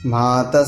मातः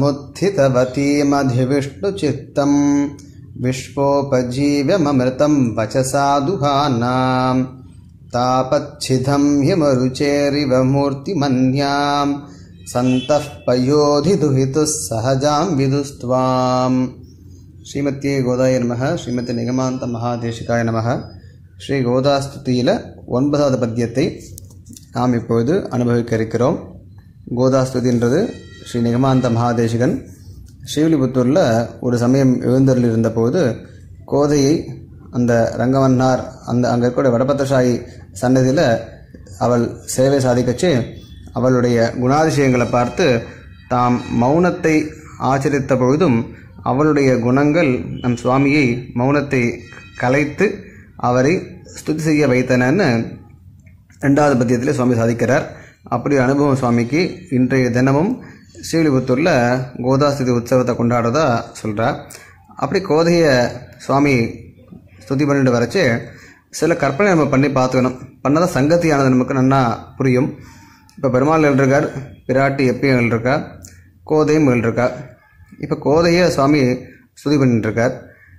समुत्थितवतीमधिविष्णुचित्तं विश्वोपजीव्यममृतं वचसा दुहानां तापच्छिदं ह्यमरुचेरिव मूर्तिमन्यां सन्तः पयोधिदुहितुः सहजां विदुस्त्वाम् ஸ்ரீமத்தியே கோதாய நமக ஸ்ரீமதி நிகமாந்த மகாதேசிகாய நமக ஸ்ரீ கோதாஸ்துதியில் ஒன்பதாவது பத்தியத்தை நாம் இப்பொழுது அனுபவிக்க இருக்கிறோம் கோதாஸ்துதின்றது ஸ்ரீ நிகமாந்த மகாதேசிகன் ஸ்ரீவில்லிபுத்தூரில் ஒரு சமயம் எழுந்தருள் இருந்தபோது கோதையை அந்த ரங்கவன்னார் அந்த அங்கே இருக்கக்கூடிய வடபத்திரசாயி சன்னதியில் அவள் சேவை சாதிக்கச்சு அவளுடைய குணாதிசயங்களை பார்த்து தாம் மௌனத்தை ஆச்சரித்த பொழுதும் அவளுடைய குணங்கள் நம் சுவாமியை மௌனத்தை கலைத்து அவரை ஸ்துதி செய்ய வைத்தனன்னு ரெண்டாவது பத்தியத்தில் சுவாமி சாதிக்கிறார் அப்படி அனுபவம் சுவாமிக்கு இன்றைய தினமும் ஸ்ரீவில்லிபுத்தூரில் கோதாஸ்துதி உற்சவத்தை கொண்டாடுறதா சொல்கிறார் அப்படி கோதையை சுவாமி ஸ்துதி பண்ணிட்டு வரச்சு சில கற்பனை நம்ம பண்ணி பார்த்துக்கணும் பண்ணாதான் சங்கத்தியானது நமக்கு நன்னா புரியும் இப்போ பெருமாள் எழுதிருக்கார் பிராட்டி எப்பயும் எழுதிருக்கா கோதையும் எழுதிருக்கா இப்போ கோதையை சுவாமி ஸ்துதி பண்ணிட்டுருக்கார்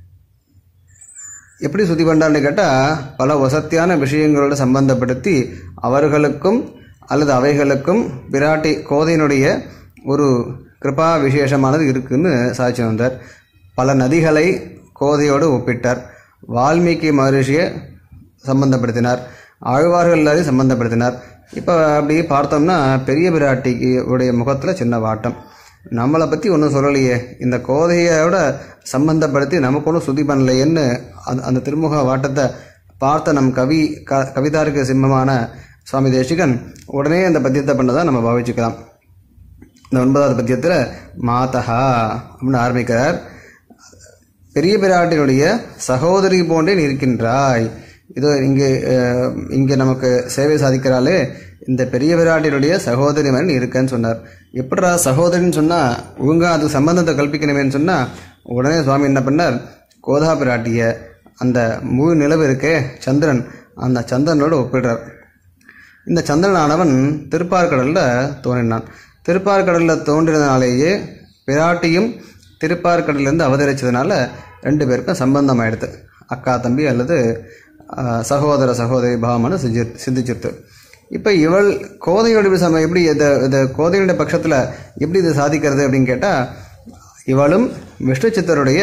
எப்படி ஸ்துதி பண்ணுறான்னு கேட்டால் பல வசத்தியான விஷயங்களோடு சம்பந்தப்படுத்தி அவர்களுக்கும் அல்லது அவைகளுக்கும் பிராட்டி கோதையினுடைய ஒரு கிருபா விசேஷமானது இருக்குன்னு சாட்சி வந்தார் பல நதிகளை கோதையோடு ஒப்பிட்டார் வால்மீகி மகரிஷியை சம்பந்தப்படுத்தினார் ஆழ்வார்கள் எல்லாரையும் சம்பந்தப்படுத்தினார் இப்போ அப்படி பார்த்தோம்னா பெரிய பிராட்டிக்கு உடைய முகத்தில் சின்ன வாட்டம் நம்மளை பற்றி ஒன்றும் சொல்லலையே இந்த கோதையோட சம்பந்தப்படுத்தி நமக்கு ஒன்றும் சுதி பண்ணலையேன்னு அந்த அந்த திருமுக வாட்டத்தை பார்த்த நம் கவி க கவிதாருக்கு சிம்மமான சுவாமி தேசிகன் உடனே அந்த பத்தியத்தை பண்ணதை நம்ம பாவிச்சுக்கலாம் இந்த ஒன்பதாவது பத்தியத்தில் மாதஹா அப்படின்னு ஆரம்பிக்கிறார் பெரிய பிராட்டினுடைய சகோதரி போன்றே நீ இருக்கின்றாய் இதோ இங்கே இங்கே நமக்கு சேவை சாதிக்கிறாளே இந்த பெரிய விராட்டினுடைய சகோதரி மாதிரி நீ இருக்கன்னு சொன்னார் எப்படா சகோதரின்னு சொன்னால் ஒழுங்கா அது சம்பந்தத்தை கல்பிக்கணுமேன்னு சொன்னால் உடனே சுவாமி என்ன பண்ணார் கோதா பிராட்டிய அந்த முழு நிலவு இருக்கே சந்திரன் அந்த சந்திரனோடு ஒப்பிடுறார் இந்த சந்திரனானவன் திருப்பார்கடலில் தோன்றினான் திருப்பார்கடலில் தோன்றினதுனாலேயே பிராட்டியும் திருப்பார்கடலிருந்து அவதரிச்சதுனால ரெண்டு பேருக்கும் சம்பந்தம் ஆயிடுது அக்கா தம்பி அல்லது சகோதர சகோதரி பாவம்னு செஞ்சு சிந்திச்சிருத்து இப்போ இவள் கோதையோட சம எப்படி இதை இந்த கோதையுடைய பட்சத்தில் எப்படி இதை சாதிக்கிறது அப்படின்னு கேட்டால் இவளும் விஷ்ணு சித்தருடைய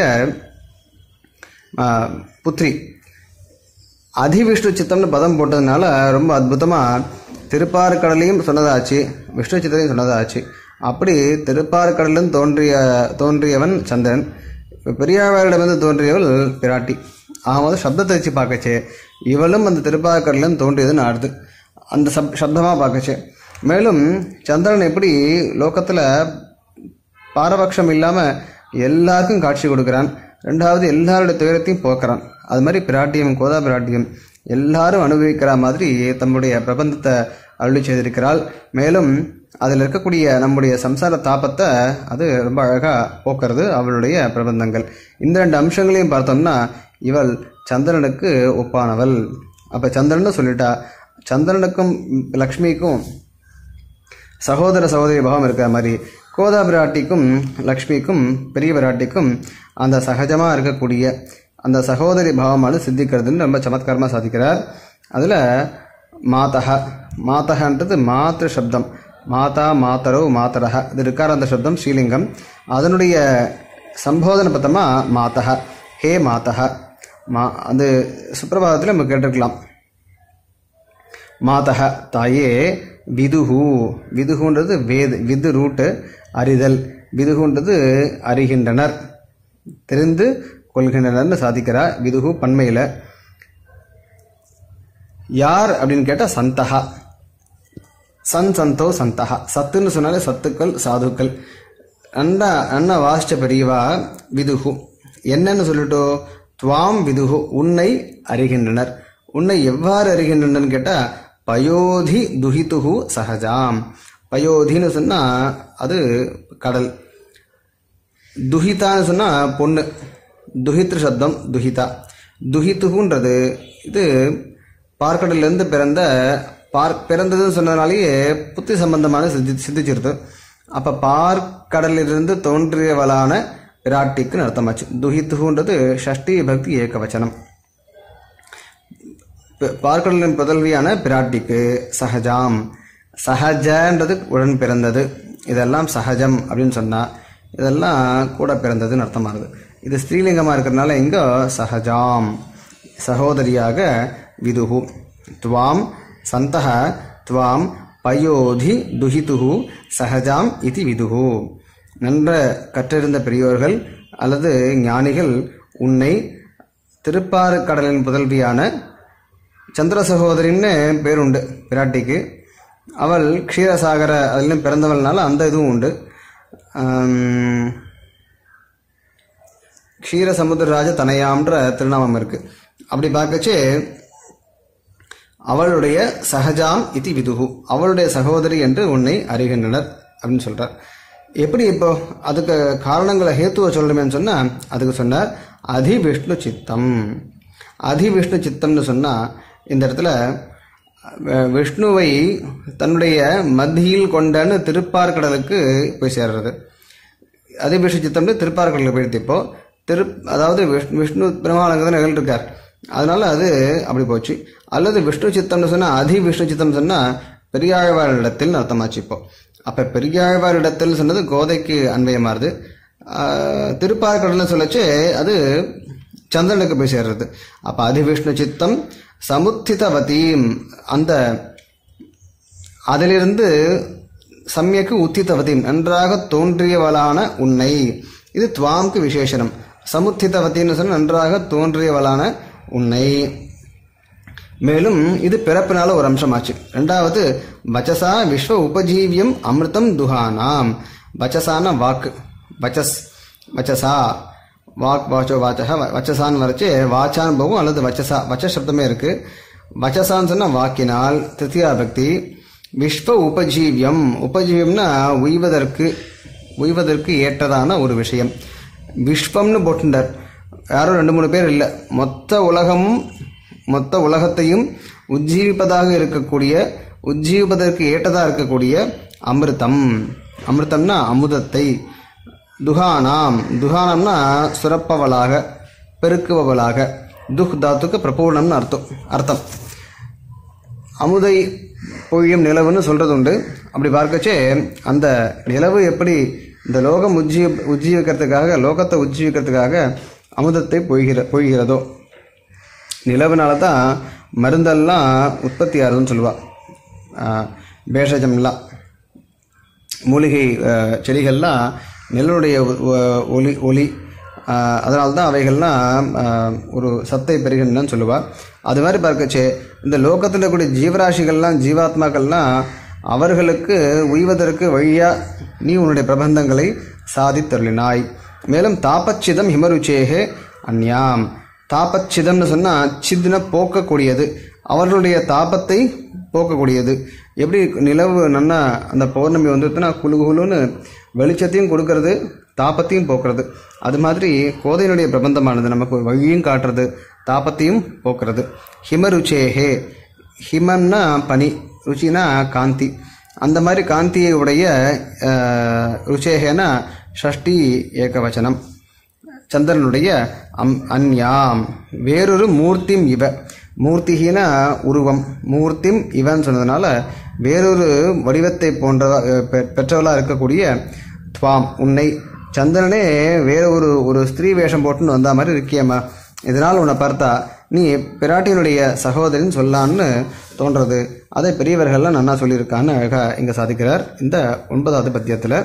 புத்ரி அதிவிஷ்ணு சித்தம்னு பதம் போட்டதுனால ரொம்ப அற்புதமாக திருப்பார்கடலையும் சொன்னதாச்சு விஷ்ணு சித்தரையும் சொன்னதாச்சு அப்படி திருப்பார்கடலும் தோன்றிய தோன்றியவன் சந்திரன் பெரியாவாரிடமிருந்து தோன்றியவள் பிராட்டி ஆகும்போது சப்தத்தை வச்சு பார்க்கச்சே இவளும் அந்த திருப்பார்கடலும் தோன்றியதுன்னு ஆடுது அந்த சப் சப்தமாக பார்க்கச்சு மேலும் சந்திரன் எப்படி லோகத்தில் பாரபட்சம் இல்லாமல் எல்லாருக்கும் காட்சி கொடுக்குறான் ரெண்டாவது எல்லாருடைய துயரத்தையும் போக்குறான் அது மாதிரி பிராட்டியம் கோதா பிராட்டியம் எல்லாரும் அனுபவிக்கிற மாதிரி தம்முடைய பிரபந்தத்தை அருளி செய்திருக்கிறாள் மேலும் அதில் இருக்கக்கூடிய நம்முடைய சம்சார தாபத்தை அது ரொம்ப அழகாக போக்குறது அவளுடைய பிரபந்தங்கள் இந்த ரெண்டு அம்சங்களையும் பார்த்தோம்னா இவள் சந்திரனுக்கு ஒப்பானவள் அப்போ சந்திரன் சொல்லிட்டா சந்திரனுக்கும் லக்ஷ்மிக்கும் சகோதர சகோதரி பாவம் இருக்கிற மாதிரி கோதா பிராட்டிக்கும் லக்ஷ்மிக்கும் பெரிய பிராட்டிக்கும் அந்த சகஜமாக இருக்கக்கூடிய அந்த சகோதரி பாவமானது சித்திக்கிறதுன்னு ரொம்ப சமத்காரமாக சாதிக்கிறார் அதில் மாதக மாதகன்றது மாத்திரு சப்தம் மாதா மாத்தரோ மாத்தரக இது இருக்கார் அந்த சப்தம் ஸ்ரீலிங்கம் அதனுடைய சம்போதனை பார்த்தோமா மாதக ஹே மாதக மா அது சுப்பிரபாதத்தில் நம்ம கேட்டிருக்கலாம் மாதக தாயே விதுகு விதுகுன்றது வேது விது ரூட்டு அறிதல் விதுகுன்றது அறிகின்றனர் தெரிந்து கொள்கின்றனர்னு சாதிக்கிறார் விதுகு பன்மையில் யார் அப்படின்னு கேட்டால் சந்தகா சன் சந்தோ சந்தகா சத்துன்னு சொன்னாலே சத்துக்கள் சாதுக்கள் அண்ணா அண்ணா வாசிச்ச பெரியவா விதுகு என்னன்னு சொல்லிட்டோ துவாம் விதுகு உன்னை அறிகின்றனர் உன்னை எவ்வாறு அறிகின்றனர் கேட்டால் பயோதி துஹிதுகு சகஜாம் பயோதின்னு சொன்னால் அது கடல் துஹிதான்னு சொன்னால் பொண்ணு துஹித்ரு சப்தம் துஹிதா துஹித்துகுன்றது இது பார்க்கடல்லேருந்து பிறந்த பார் பிறந்ததுன்னு சொன்னதுனாலேயே புத்தி சம்பந்தமான சித்தி சித்திச்சிருது அப்போ பார்க்கடலிலிருந்து தோன்றியவளான பிராட்டிக்குன்னு அர்த்தமாச்சு துஹித்துகுன்றது ஷஷ்டி பக்தி ஏகவச்சனம் ப- பார்க்கடலின் புதல்வியான பிராட்டிக்கு சகஜாம் சகஜன்றது உடன் பிறந்தது இதெல்லாம் சகஜம் அப்படின்னு சொன்னா இதெல்லாம் கூட பிறந்ததுன்னு அர்த்தமாகுது இது ஸ்ரீலிங்கமாக இருக்கிறதுனால இங்க சகஜாம் சகோதரியாக விதுகு துவாம் சந்தக துவாம் பயோதி துஹிதுகு சகஜாம் இது விதுகு நன்ற கற்றிருந்த பெரியோர்கள் அல்லது ஞானிகள் உன்னை திருப்பாறுக்கடலின் புதல்வியான சந்திர சகோதரின்னு பேருண்டு பிராட்டிக்கு அவள் க்ஷீரசாகர அதிலும் பிறந்தவள்னால அந்த இதுவும் உண்டு ஆம், க்ஷீர சமுத்திரராஜ தனயாம்ன்ற திருநாமம் இருக்கு அப்படி பார்க்கச்சே அவளுடைய சகஜாம் இதி விதுகு அவளுடைய சகோதரி என்று உன்னை அறிகின்றனர் அப்படின்னு சொல்றார் எப்படி இப்போ அதுக்கு காரணங்களை ஹேத்துவை சொல்லணுமேன்னு சொன்னா அதுக்கு சொன்னார் அதி விஷ்ணு சித்தம் அதி விஷ்ணு சித்தம்னு சொன்னா இந்த இடத்துல அஹ், விஷ்ணுவை தன்னுடைய மத்தியில் கொண்டன்னு திருப்பார்கடலுக்கு போய் சேர்றது அதே விஷ்ணு சித்தம்னு திருப்பார்கடலுக்கு போயிடுத்து இப்போ திரு அதாவது விஷ்ணு விஷ்ணு பிரம்மானங்க தான் இருக்கார் அதனால அது அப்படி போச்சு அல்லது விஷ்ணு சித்தம்னு சொன்னா அதி விஷ்ணு சித்தம் சொன்னா பெரியாழ்வாரிடத்தில் அர்த்தமாச்சு இப்போ அப்ப பெரியாழ்வாரிடத்தில் சொன்னது கோதைக்கு அன்வயமாறுது ஆஹ், திருப்பார்கடல்னு சொல்லச்சு அது சந்திரனுக்கு போய் சேர்றது அப்ப அதி விஷ்ணு சித்தம் சமுத்திதவதீம் அந்த அதிலிருந்து சமயக்கு உத்தித்தவதி நன்றாக தோன்றியவளான உன்னை இது துவாம்க்கு விசேஷனம் சமுத்திதவத்தின்னு சொன்ன நன்றாக தோன்றியவளான உன்னை மேலும் இது பிறப்பினால ஒரு அம்சமாச்சு ரெண்டாவது வச்சசா விஸ்வ உபஜீவியம் அமிர்தம் துஹானாம் வச்சசான வாக்கு வச்சஸ் வச்சசா வாக் வாச்சோ வாச்சக வச்சசான்னு வரைச்சு வாச்சான்னு போகும் அல்லது வச்சசா வச்ச சப்தமே இருக்கு வச்சசான்னு சொன்னா வாக்கினால் திருத்தியா பக்தி விஸ்வ உபஜீவியம் உபஜீவியம்னா உய்வதற்கு உய்வதற்கு ஏற்றதான ஒரு விஷயம் விஸ்வம்னு போட்டுண்டார் யாரும் ரெண்டு மூணு பேர் இல்லை மொத்த உலகமும் மொத்த உலகத்தையும் உஜ்ஜீவிப்பதாக இருக்கக்கூடிய உஜ்ஜீவிப்பதற்கு ஏற்றதாக இருக்கக்கூடிய அமிர்தம் அமிர்தம்னா அமுதத்தை துகானாம் துகானம்னா சுரப்பவளாக பெருக்குபவளாக துக் தாத்துக்கு பிரபூர்ணம்னு அர்த்தம் அர்த்தம் அமுதை பொழியும் நிலவுன்னு சொல்றது உண்டு அப்படி பார்க்கச்சே அந்த நிலவு எப்படி இந்த லோகம் உஜ்ஜீ உஜ்ஜீவிக்கிறதுக்காக லோகத்தை உஜ்ஜீவிக்கிறதுக்காக அமுதத்தை பொய்கிற பொய்கிறதோ நிலவுனால தான் மருந்தெல்லாம் உற்பத்தி ஆகுதுன்னு சொல்லுவாள் பேஷஜம்லாம் மூலிகை அஹ், செடிகள்லாம் நெல்லுடைய ஒ- ஒ- ஒளி ஒளி அதனால தான் அவைகள்லாம் அஹ், ஒரு சத்தை பெறுகின்றன்னு சொல்லுவாள் அது மாதிரி பார்க்கச்சே இந்த லோகத்தில் இருக்கக்கூடிய ஜீவராசிகள்லாம் ஜீவாத்மாக்கள்லாம் அவர்களுக்கு உய்வதற்கு வழியா நீ உன்னுடைய பிரபந்தங்களை சாதித்தருளினாய் மேலும் தாபச்சிதம் ஹிமருச்சேகே அந்யாம் தாபச்சிதம்னு சொன்னால் சித்ன போக்கக்கூடியது அவர்களுடைய தாபத்தை போக்கக்கூடியது எப்படி நிலவு நன்னா அந்த பௌர்ணமி வந்துட்டுனா குளு குளுன்னு வெளிச்சத்தையும் கொடுக்கறது தாபத்தையும் போக்குறது அது மாதிரி கோதையினுடைய பிரபந்தமானது நமக்கு ஒரு வழியும் காட்டுறது தாபத்தையும் போக்குறது ஹிமருச்சேகே ஹிமன்னா பனி ருச்சினா காந்தி அந்த மாதிரி காந்தியை உடைய அஹ், ருச்சேகேனா ஷஷ்டி ஏகவச்சனம் சந்திரனுடைய அம் அந்யாம் வேறொரு மூர்த்திம் இவ மூர்த்திகின உருவம் மூர்த்திம் இவன் சொன்னதுனால வேறொரு வடிவத்தை போன்ற பெ- பெற்றவளா இருக்கக்கூடிய துவாம் உன்னை சந்திரனே வேற ஒரு ஒரு ஸ்திரீ வேஷம் போட்டுன்னு வந்த மாதிரி இருக்கியம்மா இதனால் உன்னை பார்த்தா நீ பிராட்டியினுடைய சகோதரின்னு சொல்லான்னு தோன்றது அதை பெரியவர்கள்லாம் நன்னா சொல்லியிருக்கான்னு அழகா இங்க சாதிக்கிறார் இந்த ஒன்பதாவது பத்தியத்தில்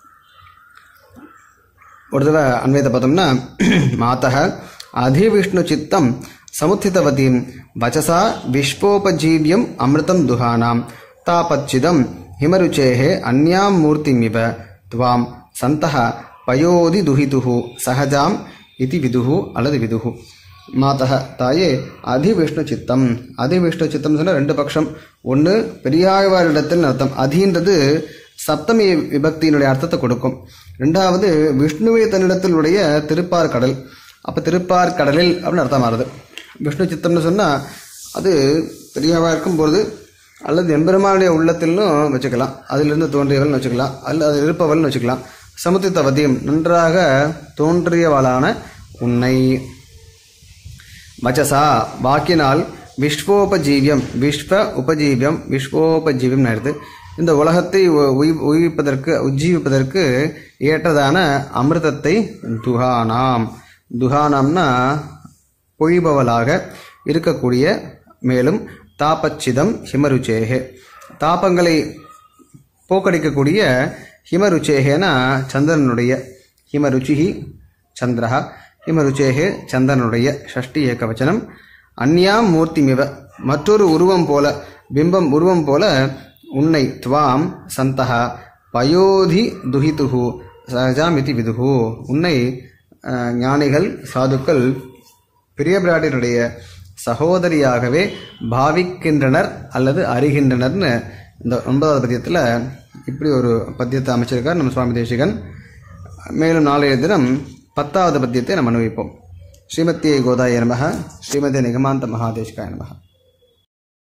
ஒரு தடவை அன்வயத்தை பார்த்தோம்னா மாத்தக அதிவிஷ்ணு சித்தம் சமுத்திதவதீம் வச்சசா விஸ்வோபஜீவியம் அமிர்தம் துஹானாம் தாபச்சிதம் ஹிமருச்சேஹே அந்யாம் மூர்த்திம் இவ துவாம் சந்தக பயோதி துஹிதுஹு சகஜாம் இதி விதுஹு அல்லது விதுஹு மாதக தாயே அதிவிஷ்ணு சித்தம் அதிவிஷ்ணு சித்தம் சொன்னா ரெண்டு பட்சம் ஒன்று பெரியாழ்வாரிடத்தில் அர்த்தம் அதின்றது சப்தமி விபக்தியினுடைய அர்த்தத்தை கொடுக்கும் ரெண்டாவது விஷ்ணுவை தன்னிடத்தில் உடைய திருப்பார் கடல் அப்போ திருப்பார் கடலில் அப்படின்னு அர்த்தம் மாறுது விஷ்ணு சித்தம்னு சொன்னால் அது பெரியவா இருக்கும் பொழுது அல்லது எம்பெருமானுடைய உள்ளத்திலும் வச்சுக்கலாம் அதிலிருந்து தோன்றியவள்னு வச்சுக்கலாம் அல்ல அதில் இருப்பவள்னு வச்சுக்கலாம் சமுத்தித்தவதியும் நன்றாக தோன்றியவளான உன்னை வச்சசா வாக்கினால் விஸ்வோபஜீவியம் விஸ்வ உபஜீவியம் விஸ்வோபஜீவியம் எடுத்து இந்த உலகத்தை உ- உயி- உயிர்ப்பதற்கு உஜ்ஜீவிப்பதற்கு ஏற்றதான அமிர்தத்தை துகானாம் துகானாம்னா பொழிபவளாக இருக்கக்கூடிய மேலும் தாபச்சிதம் ஹிமருச்சேகே தாபங்களை போக்கடிக்கக்கூடிய ஹிமருச்சேகேனா சந்திரனுடைய ஹிமருச்சிஹி சந்திரஹ ஹிமருச்சேகே சந்திரனுடைய ஷஷ்டி ஏகவச்சனம் அந்யாம் மூர்த்திமிவ மற்றொரு உருவம் போல பிம்பம் உருவம் போல உன்னை துவாம் சந்தஹ பயோதி துஹிதுஹு சகஜாமிதி விதுஹு உன்னை அஹ், ஞானிகள் சாதுக்கள் பெரிய பிராட்டினுடைய சகோதரியாகவே பாவிக்கின்றனர் அல்லது அறிகின்றனர்னு இந்த ஒன்பதாவது பத்தியத்தில் இப்படி ஒரு பத்தியத்தை அமைச்சிருக்கார் நம்ம சுவாமி தேசிகன் மேலும் நாளைய தினம் பத்தாவது பத்தியத்தை நம்ம அனுபவிப்போம் ஸ்ரீமத்தியை கோதாய நமக ஸ்ரீமதி நிகமாந்த மகாதேஷ்காய நமக